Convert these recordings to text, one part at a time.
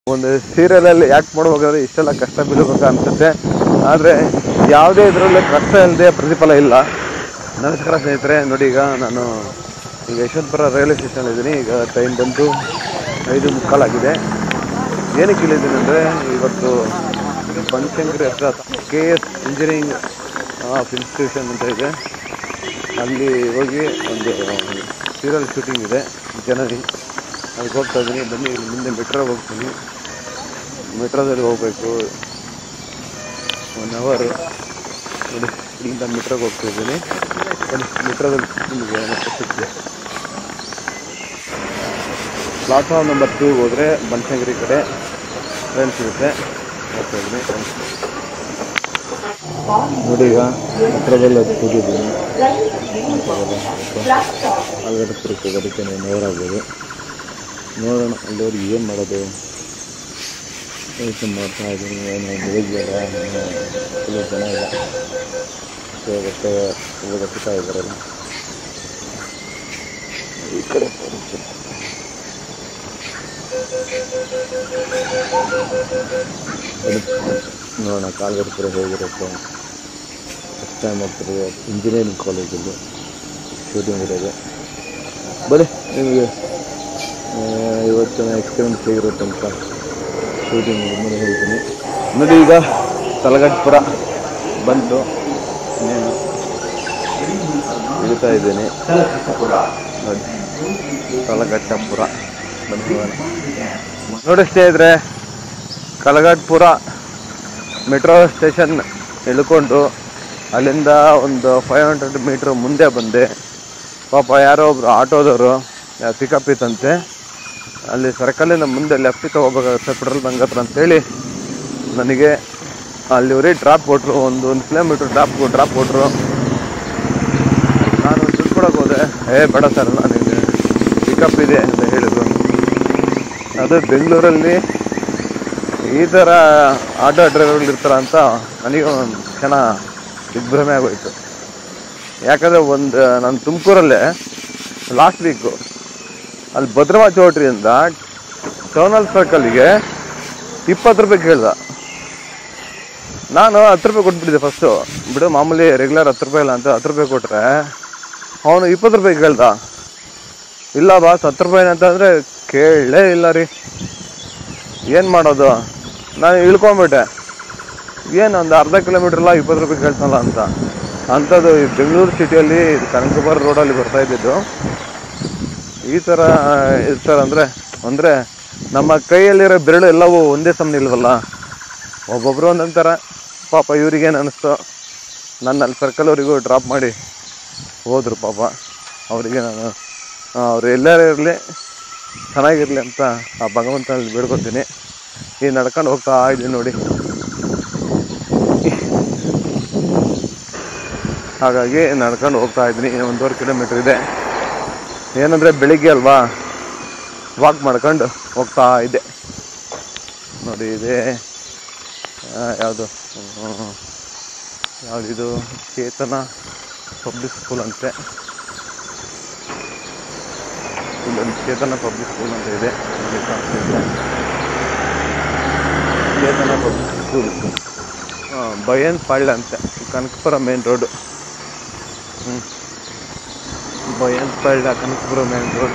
ಒಂದು ಸೀರಿಯಲಲ್ಲಿ ಯಾಕೆ ಮಾಡ್ಬೇಕಾದ್ರೆ ಇಷ್ಟೆಲ್ಲ ಕಷ್ಟ ಬೀಳ್ಬೇಕು ಅನ್ಸುತ್ತೆ ಆದರೆ ಯಾವುದೇ ಇದರಲ್ಲೂ ಕಷ್ಟ ಇಲ್ಲದೆ ಪ್ರತಿಫಲ ಇಲ್ಲ ನಮಸ್ಕಾರ ಸ್ನೇಹಿತರೆ ನೋಡಿ ಈಗ ನಾನು ಈಗ ಯಶವಂತಪುರ ರೈಲ್ವೆ ಸ್ಟೇಷನ್ ಇದ್ದೀನಿ ಈಗ ಟೈಮ್ ಬಂದು ಐದು ಮುಕ್ಕಾಲಾಗಿದೆ ಏನಕ್ಕೆ ಇಲ್ಲಿದ್ದೀನಿ ಅಂದರೆ ಇವತ್ತು ಬನಶಂಕರಿ ಹತ್ರ K S engineering of institution ಅಂತ ಇದೆ ಅಲ್ಲಿ ಹೋಗಿ ಒಂದು ಸೀರಿಯಲ್ ಶೂಟಿಂಗ್ ಇದೆ ಜನನಿ ಅದಕ್ಕೆ ಹೋಗ್ತಾ ಇದ್ದೀನಿ ಬನ್ನಿ ಇಲ್ಲಿ ಮುಂದೆ ಮೆಟ್ರೋಗೆ ಹೋಗ್ತೀನಿ ಮೆಟ್ರೋದಲ್ಲಿ ಹೋಗಬೇಕು ಒನ್ ಅವರ್ ನೋಡಿ ಇಲ್ಲಿಂದ ಮೆಟ್ರೋಗೆ ಹೋಗ್ತಾ ಇದ್ದೀನಿ ಬನ್ನಿ ಮೆಟ್ರೋದಲ್ಲಿ ನಿಮಗೆ ಮತ್ತೆ ಸಿಗ್ತದೆ ಪ್ಲಾಟ್ಫಾರ್ಮ್ ನಂಬರ್ ಟೂಗೆ ಹೋದರೆ ಬನಶಂಕರಿ ಕಡೆ ಟ್ರೈನ್ ಸಿಗುತ್ತೆ ಹೋಗ್ತಾ ಇದ್ದೀನಿ ನೋಡಿ ಈಗ ಹತ್ರದಲ್ಲಿ ಕೂತಿದ್ದೀನಿ ಅಲ್ಗಡೆ ಬರುತ್ತೆ ಅದಕ್ಕೆ ನೇರಾಗ್ಬೋದು ನೋಡೋಣ ಅಲ್ಲಿವರೆಗೆ ಏನು ಮಾಡೋದು ಯೋಚನೆ ಮಾಡ್ತಾ ಇದ್ದೀನಿ ಏನು ಬೆಳಿಗ್ಗೆ ಫುಲ್ ಜನ ಇಲ್ಲ ಮತ್ತೆ ಮತ್ತೆ ಇವಾಗ ಸಿಗ್ತಾ ಇದ್ದಾರಲ್ಲ ಈ ಕಡೆ ಬರುತ್ತೆ. ಬನ್ನಿ, ನೋಡೋಣ ಕಾಲ್ಗಡ್ಪುರ ಹೇಗಿರುತ್ತೆ ಫಸ್ಟ್ ಟೈಮ್ ಹೋಗ್ತಿರೋದು ಇಂಜಿನಿಯರಿಂಗ್ ಕಾಲೇಜಲ್ಲಿ ಶೂಟಿಂಗ್ ಇರೋದು ಬನ್ನಿ ನಿಮಗೆ ಆ, ಇವತ್ತಿನ ಎಕ್ಸ್ಪೀರಿಯನ್ಸ್ ಹೇಗಿರುತ್ತೆ ಅಂತ ಶೂಟಿಂಗ್ ಮುಂದೆ ಹೇಳ್ತೀನಿ ನೋಡಿ ಈಗ ತಲಗಟ್ಪುರ ಬಂತು ಇನ್ನೇನು ಇಳಿತಾ ಇದ್ದೀನಿ ನೋಡಿ ಕಲಗಟ್ಟಪುರ ಬನ್ನಿ ಹೋಗೋಣ. ನೋಡಿ ಸ್ನೇಹಿತರೆ ಕಲಗಟ್ಪುರ ಮೆಟ್ರೋ ಸ್ಟೇಷನ್ ಇಳ್ಕೊಂಡು ಅಲ್ಲಿಂದ ಒಂದು ಫೈವ್ ಹಂಡ್ರೆಡ್ ಮೀಟ್ರ್ ಮುಂದೆ ಬಂದೆ ಪಾಪ ಯಾರೋ ಒಬ್ರು ಆಟೋದವರು ಪಿಕಪ್ ಇತ್ತಂತೆ ಅಲ್ಲಿ ಸರ್ಕಲಿಂದ ಮುಂದೆ ಲೆಫ್ಟ್ ತಗೋಬೇಕಾಗುತ್ತೆ ಪೆಟ್ರೋಲ್ ಬಂಕ್ ಹತ್ರ ಅಂತೇಳಿ ನನಗೆ ಅಲ್ಲಿವರೆಗೆ ಡ್ರಾಪ್ ಕೊಟ್ಟರು ಒಂದು ಒಂದು ಕಿಲೋಮೀಟ್ರ್ ಡ್ರಾಪ್ ಡ್ರಾಪ್ ಕೊಟ್ಟರು ನಾನು ದುಡ್ಡು ಕೊಡೋಕೆ ಹೋದೆ ಏ ಬೇಡ ಸರ್ ನನಗೆ ಪಿಕಪ್ ಇದೆ ಅಂತ ಹೇಳಿದ್ರು ಅದು ಬೆಂಗಳೂರಲ್ಲಿ ಈ ಥರ ಆಟೋ ಡ್ರೈವರ್ಗಳು ಇರ್ತಾರ ಅಂತ ನನಗೆ ಒಂದು ಕ್ಷಣ ದಿಗ್ಭ್ರಮೆ ಆಗೋಯ್ತು ಯಾಕಂದರೆ ಒಂದು ನಾನು ತುಮಕೂರಲ್ಲೇ ಲಾಸ್ಟ್ ವೀಕು ಅಲ್ಲಿ ಭದ್ರವಾ ಚೌಟ್ರಿಯಿಂದ ಟೌನಲ್ ಸರ್ಕಲ್ಗೆ ಇಪ್ಪತ್ತು ರೂಪಾಯಿ ಕೇಳ್ದ ನಾನು ಹತ್ತು ರೂಪಾಯಿ ಕೊಟ್ಬಿಟ್ಟಿದ್ದೆ ಫಸ್ಟು ಬಿಡು ಮಾಮೂಲಿ ರೆಗ್ಯುಲರ್ ಹತ್ತು ರೂಪಾಯಿ ಇಲ್ಲ ಅಂತ ಹತ್ತು ರೂಪಾಯಿ ಕೊಟ್ಟರೆ ಅವನು ಇಪ್ಪತ್ತು ರೂಪಾಯಿ ಕೇಳ್ದ ಇಲ್ಲ ಬಾಸ್ ಹತ್ತು ರೂಪಾಯಿ ಅಂತಂದರೆ ಕೇಳಲೇ ಇಲ್ಲ ರೀ ಏನು ಮಾಡೋದು ನಾನು ಇಳ್ಕೊಂಬಿಟ್ಟೆ ಏನು ಒಂದು ಅರ್ಧ ಕಿಲೋಮೀಟ್ರಲ್ಲ ಇಪ್ಪತ್ತು ರೂಪಾಯಿ ಕೇಳ್ತಾನಲ್ಲ ಅಂತ ಅಂಥದ್ದು ಈ ಬೆಂಗಳೂರು ಸಿಟಿಯಲ್ಲಿ ಕನಕಪುರ ರೋಡಲ್ಲಿ ಬರ್ತಾ ಇದ್ದಿದ್ದು ಈ ಥರ ಇರ್ತಾರಂದರೆ ಅಂದರೆ ನಮ್ಮ ಕೈಯಲ್ಲಿರೋ ಬೆರಳು ಎಲ್ಲವೂ ಒಂದೇ ಸಮನೆ ಇಲ್ವಲ್ಲ ಒಬ್ಬೊಬ್ಬರು ಒಂದೊಂಥರ ಪಾಪ ಇವ್ರಿಗೇನು ಅನ್ನಿಸ್ತು ನನ್ನ ಅಲ್ಲಿ ಸರ್ಕಲ್ವರೆಗೂ ಡ್ರಾಪ್ ಮಾಡಿ ಹೋದರು ಪಾಪ ಅವರಿಗೆ ನಾನು ಅವ್ರು ಎಲ್ಲರೂ ಇರಲಿ ಚೆನ್ನಾಗಿರಲಿ ಅಂತ ಆ ಭಗವಂತನಲ್ಲಿ ಬೇಡ್ಕೊತೀನಿ ಈ ನಡ್ಕೊಂಡು ಹೋಗ್ತಾ ಇದ್ದೀನಿ ನೋಡಿ ಹಾಗಾಗಿ ನಡ್ಕೊಂಡು ಹೋಗ್ತಾ ಇದ್ದೀನಿ ಇನ್ನು ಒಂದೂವರೆ ಕಿಲೋಮೀಟ್ರ್ ಇದೆ ಏನಂದರೆ ಬೆಳಿಗ್ಗೆ ಅಲ್ವಾ ವಾಕ್ ಮಾಡ್ಕೊಂಡು ಹೋಗ್ತಾ ಇದ್ದೆ ನೋಡಿ ಇದೆ ಯಾವುದು ಯಾವುದಿದು ಚೇತನ ಪಬ್ಲಿಕ್ ಸ್ಕೂಲ್ ಅಂತೆ ಇಲ್ಲೊಂದು ಚೇತನ ಪಬ್ಲಿಕ್ ಸ್ಕೂಲ್ ಅಂತ ಇದೆ ನೋಡಿ ಕಾಣ್ತಾ ಇದೆ. ಚೇತನ ಪಬ್ಲಿಕ್ ಸ್ಕೂಲ್ ಬಯನ್ ಪಾಳ್ಯ ಅಂತೆ ಕನಕಪುರ ಮೇನ್ ರೋಡು ಹ್ಞೂ Bayanpalya Kanakapura main road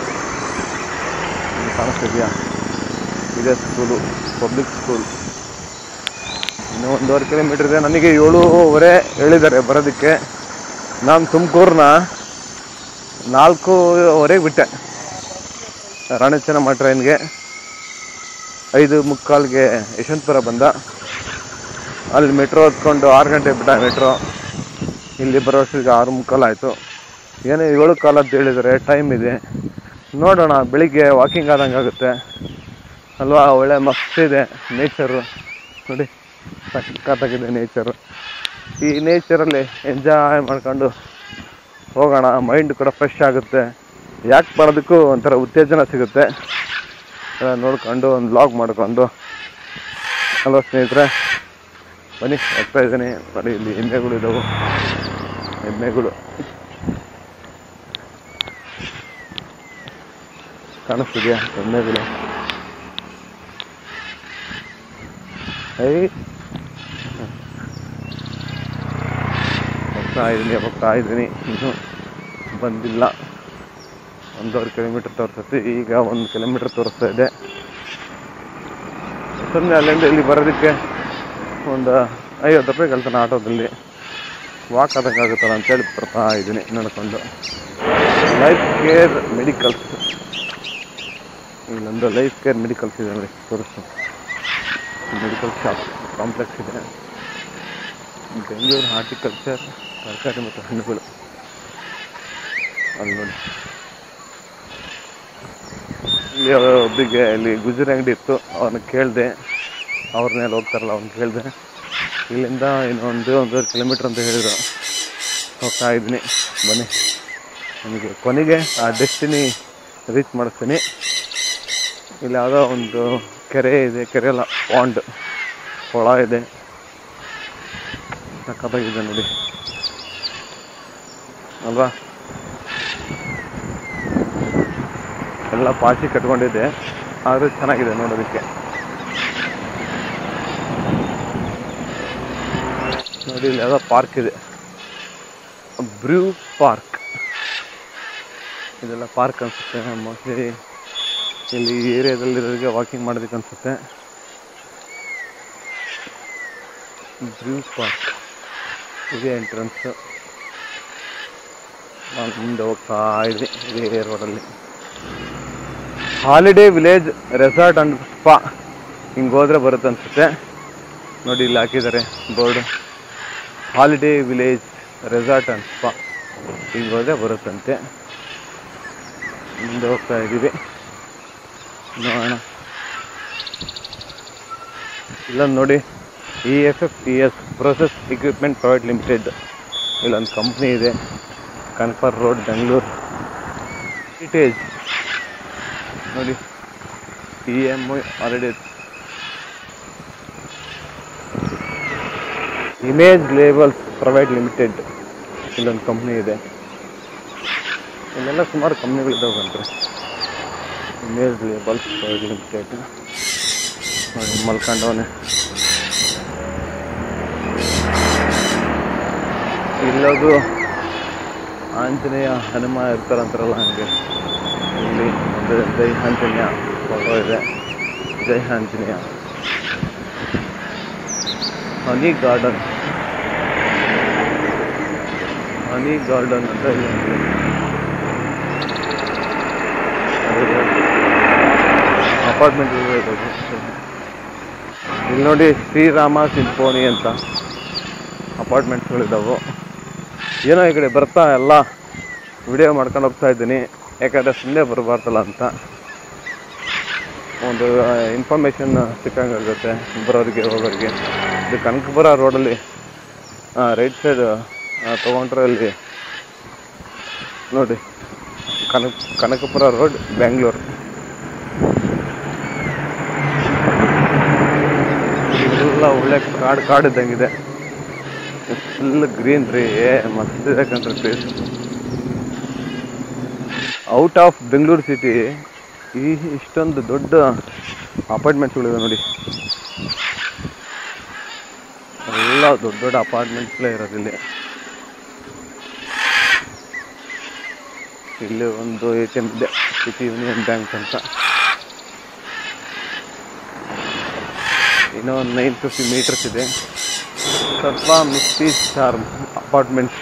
ಕಾಣಿಸ್ತಿದ್ಯಾ ಇದೇ ಸ್ಕೂಲು ಪಬ್ಲಿಕ್ ಸ್ಕೂಲ್ ಇನ್ನು ಒಂದೂವರೆ ಕಿಲೋಮೀಟ್ರ್ ಇದೆ ನನಗೆ ಏಳೂವರೆ ಹೇಳಿದ್ದಾರೆ ಬರೋದಕ್ಕೆ ನಾನು ತುಮಕೂರನ್ನ ನಾಲ್ಕೂವರೆಗೆ ಬಿಟ್ಟೆ ರಾಣಿ ಚೆನ್ನಮ್ಮ ಟ್ರೈನ್ಗೆ ಐದು ಮುಕ್ಕಾಲ್ಗೆ ಯಶವಂತಪುರ ಬಂದ ಅಲ್ಲಿ ಮೆಟ್ರೋ ಹತ್ಕೊಂಡು ಆರು ಗಂಟೆ ಬಿಟ್ಟ ಮೆಟ್ರೋ ಇಲ್ಲಿ ಬರೋ ಅಷ್ಟೊತ್ತಿಗೆ ಆರು ಮುಕ್ಕಾಲು ಆಯಿತು ಏನೋ ಏಳು ಕಾಲ ಅಂತ ಹೇಳಿದ್ದಾರೆ ಟೈಮ್ ಇದೆ ನೋಡೋಣ ಬೆಳಿಗ್ಗೆ ವಾಕಿಂಗ್ ಆದಂಗೆ ಆಗುತ್ತೆ ಅಲ್ವಾ ಒಳ್ಳೆ ಮಸ್ತ್ ಇದೆ ನೇಚರು ನೋಡಿ ಸಖತ್ತಾಗಿದೆ ನೇಚರು ಈ ನೇಚರಲ್ಲಿ ಎಂಜಾಯ್ ಮಾಡ್ಕೊಂಡು ಹೋಗೋಣ ಮೈಂಡ್ ಕೂಡ ಫ್ರೆಶ್ ಆಗುತ್ತೆ ಯಾಕೆ ಬರೋದಕ್ಕೂ ಒಂಥರ ಉತ್ತೇಜನ ಸಿಗುತ್ತೆ ಎಲ್ಲ ನೋಡ್ಕೊಂಡು ಒಂದು ಬ್ಲಾಗ್ ಮಾಡ್ಕೊಂಡು ಅಲ್ವಾ ಸ್ನೇಹಿತರೆ ಬನ್ನಿ ಹೋಗ್ತಾ ಇದ್ದೀನಿ ನೋಡಿ ಇಲ್ಲಿ ಎಮ್ಮೆಗಳು ಇದ್ದಾವೆ ಎಮ್ಮೆಗಳು ಕಾಣಿಸ್ತಿದೆಯಾ ಎಮ್ಮೆಗಳು ಐ ಹೋಗ್ತಾ ಇದ್ದೀನಿ ಹೋಗ್ತಾ ಇದ್ದೀನಿ ಇನ್ನೂ ಬಂದಿಲ್ಲ ಒಂದೂವರೆ ಕಿಲೋಮೀಟ್ರ್ ತೋರಿಸುತ್ತೆ ಈಗ ಒಂದು ಕಿಲೋಮೀಟ್ರ್ ತೋರಿಸ್ತಾ ಇದೆ ಸುಮ್ಮನೆ ಅಲ್ಲಿಂದ ಇಲ್ಲಿ ಬರೋದಕ್ಕೆ ಒಂದು ಐವತ್ತು ರೂಪಾಯಿ ಕಳ್ತಾನೆ ಆಟೋದಲ್ಲಿ ವಾಕ್ ಆದಂಗೆ ಆಗುತ್ತಲ್ಲ ಅಂತೇಳಿ ಬರ್ತಾ ಇದ್ದೀನಿ ನಡ್ಕೊಂಡು ಲೈಫ್ ಕೇರ್ ಮೆಡಿಕಲ್ಸ್ ಇಲ್ಲೊಂದು ಲೈಫ್ ಕೇರ್ ಮೆಡಿಕಲ್ಸ್ ಇದೆ ನೋಡಿ ತೋರಿಸ್ತು ಮೆಡಿಕಲ್ ಶಾಪ್ ಕಾಂಪ್ಲೆಕ್ಸ್ ಇದೆ ಬೆಂಗಳೂರು ಹಾರ್ಟಿಕಲ್ಚರ್ ತರಕಾರಿ ಮತ್ತು ಹಣ್ಣುಗಳು ಅಲ್ಲಿ ನೋಡಿ ಇಲ್ಲಿ ಒಬ್ಬರಿಗೆ ಇಲ್ಲಿ ಗುಜರಿ ಅಂಗಡಿ ಇತ್ತು ಅವ್ರನ್ನ ಕೇಳಿದೆ ಅವ್ರನ್ನೆಲ್ಲ ಹೋಗ್ತಾರಲ್ಲ ಅವ್ರನ್ನ ಕೇಳಿದೆ ಇಲ್ಲಿಂದ ಇನ್ನೊಂದು ಒಂದೂವರೆ ಕಿಲೋಮೀಟ್ರ್ ಅಂತ ಹೇಳಿದರು ಹೋಗ್ತಾ ಇದ್ದೀನಿ ಬನ್ನಿ ನನಗೆ ಕೊನೆಗೆ ಆ ಡೆಸ್ಟಿನಿ ರೀಚ್ ಮಾಡಿಸ್ತೀನಿ ಇಲ್ಲಿ ಯಾವುದೋ ಒಂದು ಕೆರೆ ಇದೆ ಕೆರೆ ಅಲ್ಲ ಪಾಂಡ್ ಕೊಳ ಇದೆ ಸಕ್ಕತ್ತಾಗಿದೆ ನೋಡಿ ಅಲ್ವಾ ಎಲ್ಲ ಪಾಚಿ ಕಟ್ಕೊಂಡಿದೆ ಆದರೂ ಚೆನ್ನಾಗಿದೆ ನೋಡೋದಕ್ಕೆ ನೋಡಿ ಇಲ್ಲಿ ಯಾವುದೋ ಪಾರ್ಕ್ ಇದೆ ಬ್ರ್ಯೂ ಪಾರ್ಕ್ ಇದೆಲ್ಲ ಪಾರ್ಕ್ ಅನಿಸುತ್ತೆ ಮೋಸ್ಟ್ಲಿ ಇಲ್ಲಿ ಈ ಏರಿಯಾದಲ್ಲಿರೋರಿಗೆ ವಾಕಿಂಗ್ ಮಾಡೋದಕ್ಕೆ ಅನಿಸುತ್ತೆ ಬ್ರ್ಯೂ ಪಾರ್ಕ್ ಇದೇ ಎಂಟ್ರೆನ್ಸ್ ನಾನು ಮುಂದೆ ಹೋಗ್ತಾ ಇದ್ದೀನಿ ಇದೇ ರೋಡಲ್ಲಿ holiday village resort and spa ಹಿಂಗೆ ಹೋದ್ರೆ ಬರುತ್ತೆ ಅನ್ಸುತ್ತೆ ನೋಡಿ ಇಲ್ಲಿ ಹಾಕಿದ್ದಾರೆ board holiday village resort and spa ಹಿಂಗೆ ಹೋದ್ರೆ ಬರುತ್ತಂತೆ ಮುಂದೆ ಹೋಗ್ತಾ ಇದ್ದೀವಿ ನೋಡೋಣ ಇಲ್ಲೊಂದು ನೋಡಿ E F F T S process equipment private limited ಇಲ್ಲೊಂದು ಕಂಪ್ನಿ ಇದೆ ಕನಕಪುರ ರೋಡ್ ಬೆಂಗಳೂರು ಇಟೇಜ್ ನೋಡಿ E M I already image labels private limited ಇಲ್ಲೊಂದು ಕಂಪ್ನಿ ಇದೆ ಇಲ್ಲೆಲ್ಲ ಸುಮಾರು ಕಂಪ್ನಿಗಳಿದ್ದಾವೆ ಬಂದರೆ ಇಮೇಜ್ ಲೇಬಲ್ಸ್ ಪ್ರೈವೇಟ್ ಲಿಮಿಟೆಡ್ ನೋಡಿ ಮಲ್ಕೊಂಡವನೆ ಇಲ್ಲದು ಆಂಜನೇಯ ಹನುಮ ಇರ್ತಾರಂತಾರಲ್ಲ ಹಂಗೆ ಇಲ್ಲಿ ಒಂದು ಜೈ ಆಂಜನೇಯ ಫೋಟೋ ಇದೆ Jai Anjaneya honey garden honey garden ಅಂತ ಇದೆ ಅಪಾರ್ಟ್ಮೆಂಟ್ ಇಲ್ಲಿ ನೋಡಿ ಶ್ರೀರಾಮ ಸಿಂಫೋನಿ ಅಂತ ಅಪಾರ್ಟ್ಮೆಂಟ್ಸ್ಗಳಿದ್ದಾವೆ ಏನೋ ಈ ಕಡೆ ಬರ್ತಾ ಎಲ್ಲ ವಿಡಿಯೋ ಮಾಡ್ಕೊಂಡು ಹೋಗ್ತಾ ಇದ್ದೀನಿ ಯಾಕಂದರೆ ಸುಮ್ಮನೆ ಬರಬಾರ್ದಲ್ಲ ಅಂತ ಒಂದು ಇನ್ಫಾರ್ಮೇಷನ್ ಸಿಕ್ಕಂಗಾಗುತ್ತೆ ಬರೋರಿಗೆ ಹೋಗೋರಿಗೆ ಇದು ಕನಕಪುರ ರೋಡಲ್ಲಿ ರೈಟ್ ಸೈಡ್ ತೊಗೊಂಡ್ರೆ ಅಲ್ಲಿ ನೋಡಿ ಕನಕ ಕನಕಪುರ ರೋಡ್ ಬೆಂಗಳೂರು ಎಲ್ಲ ಒಳ್ಳೆ ಕಾಡು ಕಾಡು ಇದ್ದಂಗಿದೆ ಫುಲ್ ಗ್ರೀನ್ರಿ ಮಸ್ತ್ ಇದೆ ಕಣ್ರಿ place out of Bengaluru city ಈ ಇಷ್ಟೊಂದು ದೊಡ್ಡ ಅಪಾರ್ಟ್ಮೆಂಟ್ಸ್ಗಳಿದೆ ನೋಡಿ ಎಲ್ಲ ದೊಡ್ಡ ದೊಡ್ಡ ಅಪಾರ್ಟ್ಮೆಂಟ್ಸ್ಗಳೇ ಇರೋದು ಇಲ್ಲಿ ಇಲ್ಲಿ ಒಂದು ಎ ಟಿ ಎಮ್ ಇದೆ ಸಿಟಿ ಯೂನಿಯನ್ ಬ್ಯಾಂಕ್ ಅಂತ ಇನ್ನೂ ಒಂದು ನೈನ್ ಫಿಫ್ಟಿ ಮೀಟರ್ಸ್ ಇದೆ ಸ್ವಲ್ಪ ಮಿಸ್ಟಿ ಚಾರ್ಮ್ ಅಪಾರ್ಟ್ಮೆಂಟ್ಸ್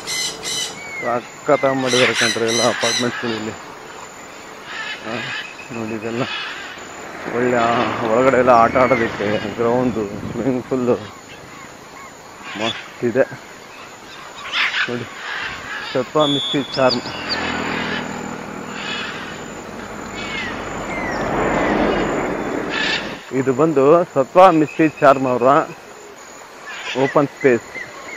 ಸಖತ್ತ ಮಾಡಿದ್ದಾರೆ ಕಂಡ್ರೆ ಎಲ್ಲ ಅಪಾರ್ಟ್ಮೆಂಟ್ಸ್ಗಳು ಇಲ್ಲಿ ಆ, ನೋಡಿ ಇದೆಲ್ಲ ಒಳ್ಳೆ ಆ- ಒಳಗಡೆ ಎಲ್ಲ ಆಟ ಆಡೋದಕ್ಕೆ ಗ್ರೌಂಡು ಸ್ವಿಮ್ಮಿಂಗ್ ಫುಲ್ಲು ಮಸ್ತ್ ಇದೆ ನೋಡಿ ಸ್ವಲ್ಪ ಮಿಸ್ಟಿ ಚಾರ್ಮ್ ಇದು ಬಂದು ಸತ್ವ ಮಿಸ್ಟಿ ಚಾರ್ಮ್ ಅವರ ಓಪನ್ ಸ್ಪೇಸ್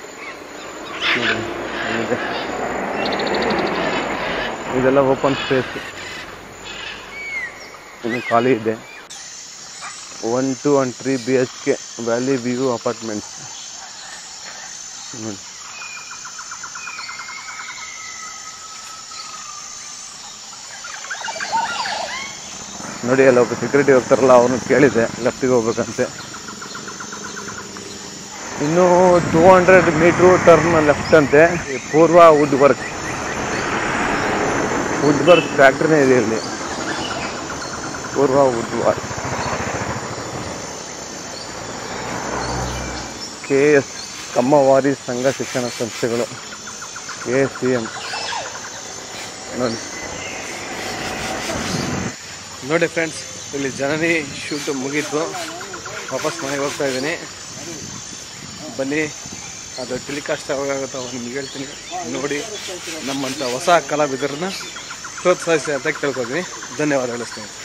ಇದೆಲ್ಲ ಓಪನ್ ಸ್ಪೇಸ್ ಇನ್ನು ಖಾಲಿ ಇದೆ one two one three B H K valley view apartments ನೋಡಿ ನೋಡಿ ಅಲ್ಲ ಒಬ್ಬ ಸೆಕ್ಯೂರಿಟಿ ಹೋಗ್ತಾರಲ್ಲ ಅವನು ಕೇಳಿದೆ ಲೆಫ್ಟಿಗೆ ಹೋಗ್ಬೇಕಂತೆ ಇನ್ನು two hundred metre turn left ಅಂತೆ ಈ Purva wood work wood work ಫ್ಯಾಕ್ಟ್ರಿನೇ ಇದೆ ಇಲ್ಲಿ Purva wood work K S Kammavari Sangha ಶಿಕ್ಷಣ ಸಂಸ್ಥೆಗಳು ಕೆ ಸಿ ಎಂ ನೋಡಿ ನೋಡಿ ಫ್ರೆಂಡ್ಸ್ ಇಲ್ಲಿ ಜನನಿ ಶೂಟ್ ಮುಗೀತು ವಾಪಸ್ ಮನೆಗೆ ಹೋಗ್ತಾ ಇದ್ದೀನಿ ಬನ್ನಿ ಅದು ಟೆಲಿಕಾಸ್ಟ್ ಯಾವಾಗ ಆಗುತ್ತೋ ಅವಾಗ ನಿಮ್ಗೆ ಹೇಳ್ತೀನಿ ನೋಡಿ ನಮ್ಮಂಥ ಹೊಸ ಕಲಾವಿದರನ್ನ ಪ್ರೋತ್ಸಾಹಿಸಿ ಅಂತ ಕೇಳ್ಕೊತೀನಿ ಧನ್ಯವಾದಗಳು ಸ್ನೇಹಿತರೆ